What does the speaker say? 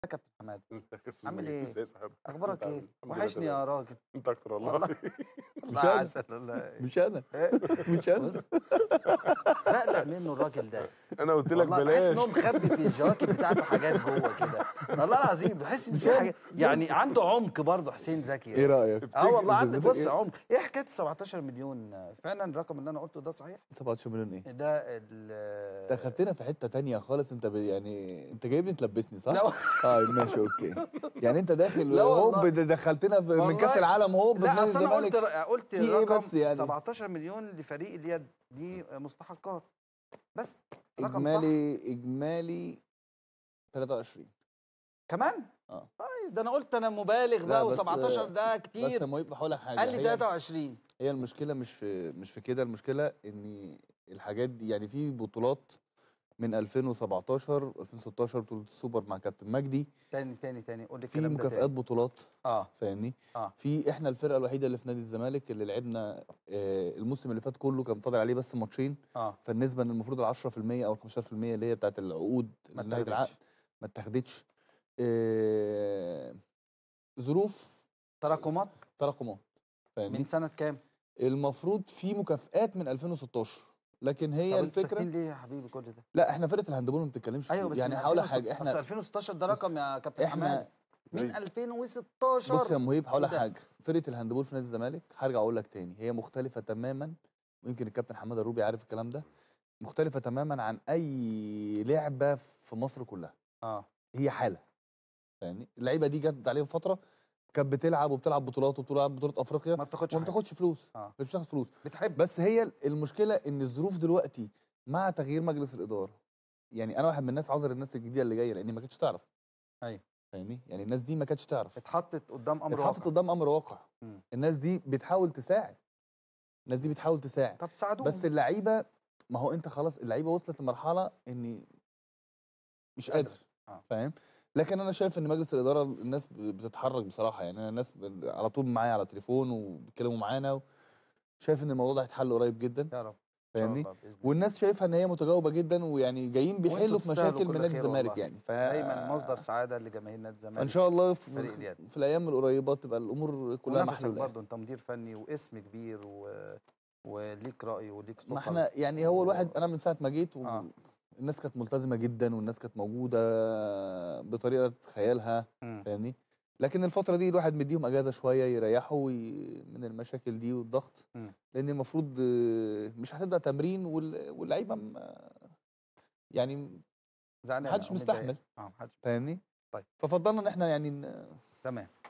يا كابتن حماده ازيك يا استاذ عامل مجيد؟ ايه؟ ازاي صحتك اخبارك انت عامل ايه الحمد لله وحشني تمام. يا راجل انت اكتر والله والله الله أنا. عسل والله مش انا إيه؟ مش انا بص بقلق منه الراجل ده انا قلت لك والله بحس بلاش ان هو مخبي في الجواكت بتاعته حاجات جوه كده والله العظيم بحس ان في حاجه يعني عنده عمق برضه حسين زكي ايه رايك اه والله تفتكر- عنده تفتكر بص إيه؟ عمق ايه حكايه 17 مليون فعلا الرقم اللي انا قلته ده صحيح 17 مليون ايه ده ال دخلتنا في حته تانية خالص انت ب... يعني انت جايبني تلبسني صح؟ لا اه ماشي اوكي يعني انت داخل لا هوب والله. د- دخلتنا في من والله. كاس العالم هوب لا بنادي اصل انا قلت الزمالك قلت في إيه رقم بس يعني؟ 17 مليون لفريق اليد دي مستحقات بس رقم صح اجمالي اجمالي 23 كمان اه طيب ده انا قلت انا مبالغ لا، بقى بس- و17 ده بس كتير يا مهيب هقول لك حاجه قال لي هي- 23 هي المشكله مش في مش في كده المشكله ان الحاجات دي يعني في بطولات من 2017 2016 بطوله السوبر مع كابتن مجدي تاني تاني تاني قول لي في الكلام ده مكافآت تاني. بطولات اه فاهمني اه في احنا الفرقه الوحيده اللي في نادي الزمالك اللي لعبنا آه، الموسم اللي فات كله كان فاضل عليه بس ماتشين اه فالنسبه ان المفروض ال 10% او ال 15% اللي هي بتاعت العقود ما نهايه اتاخدتش. العقد ما اتاخدتش آه، ظروف تراكمات تراكمات فاهمني من سنه كام؟ المفروض في مكافآت من 2016 لكن هي طب انتوا الفكره ساكتين ليه يا حبيبي كل ده؟ لا احنا فرقه الهاندبول ما بنتكلمش ايوه فيه. بس يعني من هقول لك 2016 حاجه اصل احنا 2016 ده رقم يا كابتن احنا حماد من أيوة. 2016 بص يا مهيب هقول لك إيه ده؟ حاجه فرقه الهاندبول في نادي الزمالك هرجع اقول لك تاني هي مختلفه تماما ويمكن الكابتن حماد الروبي عارف الكلام ده مختلفه تماما عن اي لعبه في مصر كلها اه هي حاله فاهمني اللعيبه دي جت عليهم فتره كانت بتلعب وبتلعب بطولات وبتلعب بطوله افريقيا ما بتاخدش وما حاجة. بتاخدش فلوس اه مش بتاخد فلوس بتحب بس هي المشكله ان الظروف دلوقتي مع تغيير مجلس الاداره يعني انا واحد من الناس عذر الناس الجديده اللي جايه لان ما كانتش تعرف ايوه فاهمني يعني الناس دي ما كانتش تعرف اتحطت قدام امر اتحطت واقع قدام امر واقع مم. الناس دي بتحاول تساعد الناس دي بتحاول تساعد طب ساعدوهم بس اللعيبه ما هو انت خلاص اللعيبه وصلت لمرحله ان مش قادرة. قادر آه. فاهم لكن انا شايف ان مجلس الاداره الناس ب- بتتحرك بصراحه يعني انا الناس ب- على طول معايا على تليفون وبيتكلموا معانا و- شايف ان الموضوع ده هيتحل قريب جدا يا رب إن شاء فاهمني الله بإذن الله. والناس شايفه ان هي متجاوبه جدا ويعني جايين بيحلوا في تستاهلوا مشاكل كل من نادي خير الزمالك والله. يعني ف دايما مصدر سعاده لجماهير نادي الزمالك فان شاء الله في, فريق اليد. في الايام القريبه تبقى الامور كلها ونفسك محلوله يعني. برضه انت مدير فني واسم كبير و... وليك راي وليك صوت ما احنا يعني هو الواحد انا من ساعه ما جيت آه. والناس كانت ملتزمه جدا والناس كانت موجوده بطريقه خيالها مم. فاهمني لكن الفتره دي الواحد مديهم اجازه شويه يريحوا وي... من المشاكل دي والضغط مم. لان المفروض آه، مش هتبدا تمرين وال... واللعيبه م- يعني زعلان محدش أو متضايق. مستحمل. اه محدش فاهمني طيب. ففضلنا ان احنا يعني ن- تمام